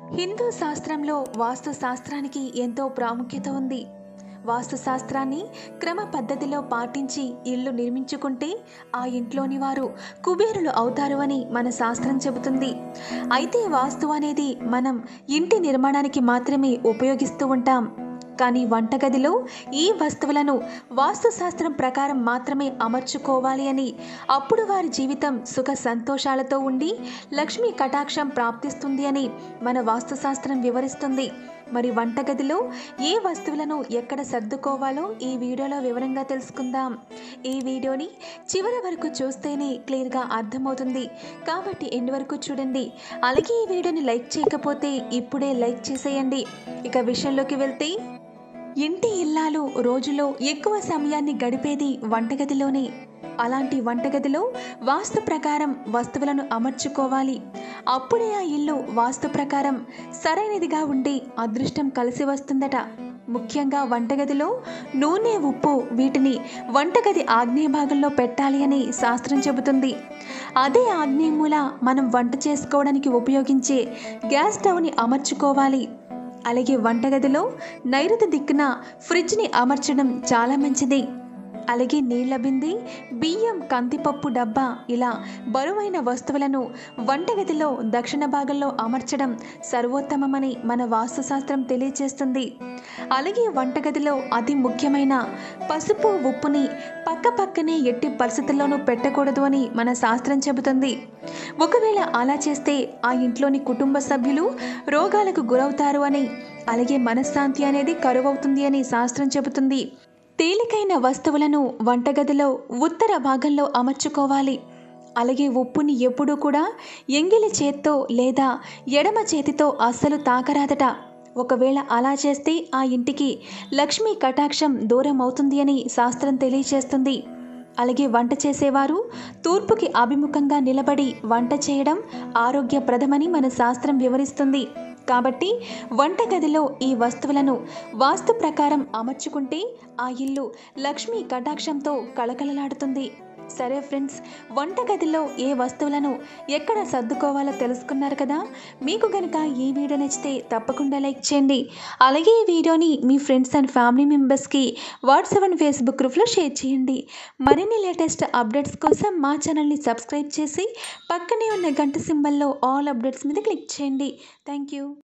హిందూ శాస్త్రంలో వాస్తు శాస్త్రానికి ఎంతో ప్రాముఖ్యత ఉంది వాస్తు శాస్త్రాన్ని క్రమ పద్ధతిలో పాటించి ఇల్లు నిర్మించుకుంటే ఆ ఇంట్లోని వారు కుబేరులు అవుతారు అని మన శాస్త్రం చెబుతుంది అయితే వాస్తు అనేది మనం ఇంటి నిర్మాణానికి మాత్రమే ఉపయోగిస్తూ ఉంటాం కానీ వంటగదిలో ఈ వస్తువులను వాస్తుశాస్త్రం ప్రకారం మాత్రమే అమర్చుకోవాలి అని అప్పుడు వారి జీవితం సుఖ సంతోషాలతో ఉండి లక్ష్మీ కటాక్షం ప్రాప్తిస్తుంది అని మన వాస్తుశాస్త్రం వివరిస్తుంది మరి వంటగదిలో ఏ వస్తువులను ఎక్కడ సర్దుకోవాలో ఈ వీడియోలో వివరంగా తెలుసుకుందాం ఈ వీడియోని చివరి వరకు చూస్తేనే క్లియర్గా అర్థమవుతుంది కాబట్టి ఎండ్ వరకు చూడండి అలాగే ఈ వీడియోని లైక్ చేయకపోతే ఇప్పుడే లైక్ చేసేయండి ఇక విషయంలోకి వెళ్తే ఇంటి ఇల్లాలు రోజులో ఎక్కువ సమయాన్ని గడిపేది వంటగదిలోనే అలాంటి వంటగదిలో వాస్తు ప్రకారం వస్తువులను అమర్చుకోవాలి అప్పుడే ఆ ఇల్లు వాస్తు ప్రకారం సరైనదిగా ఉండి అదృష్టం కలిసి వస్తుందట ముఖ్యంగా వంటగదిలో నూనె ఉప్పు వీటిని వంటగది ఆగ్నేయ భాగంలో పెట్టాలి అని శాస్త్రం చెబుతుంది అదే ఆగ్నేయ మూల మనం వంట చేసుకోవడానికి ఉపయోగించే గ్యాస్ స్టవ్ని అమర్చుకోవాలి అలాగే వంటగదిలో నైరుతి దిక్కున ఫ్రిడ్జ్ని అమర్చడం చాలా మంచిది అలాగే నీళ్ల బింది బియ్యం కందిపప్పు డబ్బా ఇలా బరువైన వస్తువులను వంటగదిలో దక్షిణ భాగంలో అమర్చడం సర్వోత్తమమని మన వాస్తుశాస్త్రం తెలియజేస్తుంది అలాగే వంటగదిలో అతి ముఖ్యమైన పసుపు ఉప్పుని పక్క పక్కనే ఎట్టి పరిస్థితుల్లోనూ పెట్టకూడదు అని మన శాస్త్రం చెబుతుంది ఒకవేళ అలా చేస్తే ఆ ఇంట్లోని కుటుంబ సభ్యులు రోగాలకు గురవుతారు అని అలాగే మనశ్శాంతి అనేది కరువవుతుంది అని శాస్త్రం చెబుతుంది తేలికైన వస్తువులను వంటగదిలో ఉత్తర భాగంలో అమర్చుకోవాలి అలాగే ఉప్పుని ఎప్పుడూ కూడా ఎంగిలి చేత్తో లేదా ఎడమ చేతితో అస్సలు తాకరాదట ఒకవేళ అలా చేస్తే ఆ ఇంటికి లక్ష్మీ కటాక్షం దూరం అవుతుంది అని శాస్త్రం తెలియచేస్తుంది అలాగే వంట చేసేవారు తూర్పుకి అభిముఖంగా నిలబడి వంట చేయడం ఆరోగ్యప్రదమని మన శాస్త్రం వివరిస్తుంది కాబట్టి వంటగదిలో ఈ వస్తువులను వాస్తు ప్రకారం అమర్చుకుంటే ఆ ఇల్లు లక్ష్మీ కటాక్షంతో కళకళలాడుతుంది సరే ఫ్రెండ్స్ వంటగదిలో ఏ వస్తువులను ఎక్కడ సర్దుకోవాలో తెలుసుకున్నారు కదా మీకు కనుక ఈ వీడియో నచ్చితే తప్పకుండా లైక్ చేయండి అలాగే ఈ వీడియోని మీ ఫ్రెండ్స్ అండ్ ఫ్యామిలీ మెంబర్స్కి వాట్సాప్ అండ్ ఫేస్బుక్ గ్రూప్లో షేర్ చేయండి మరిన్ని లేటెస్ట్ అప్డేట్స్ కోసం మా ఛానల్ని సబ్స్క్రైబ్ చేసి పక్కనే ఉన్న గంట సింబల్లో ఆల్ అప్డేట్స్ మీద క్లిక్ చేయండి థ్యాంక్ యూ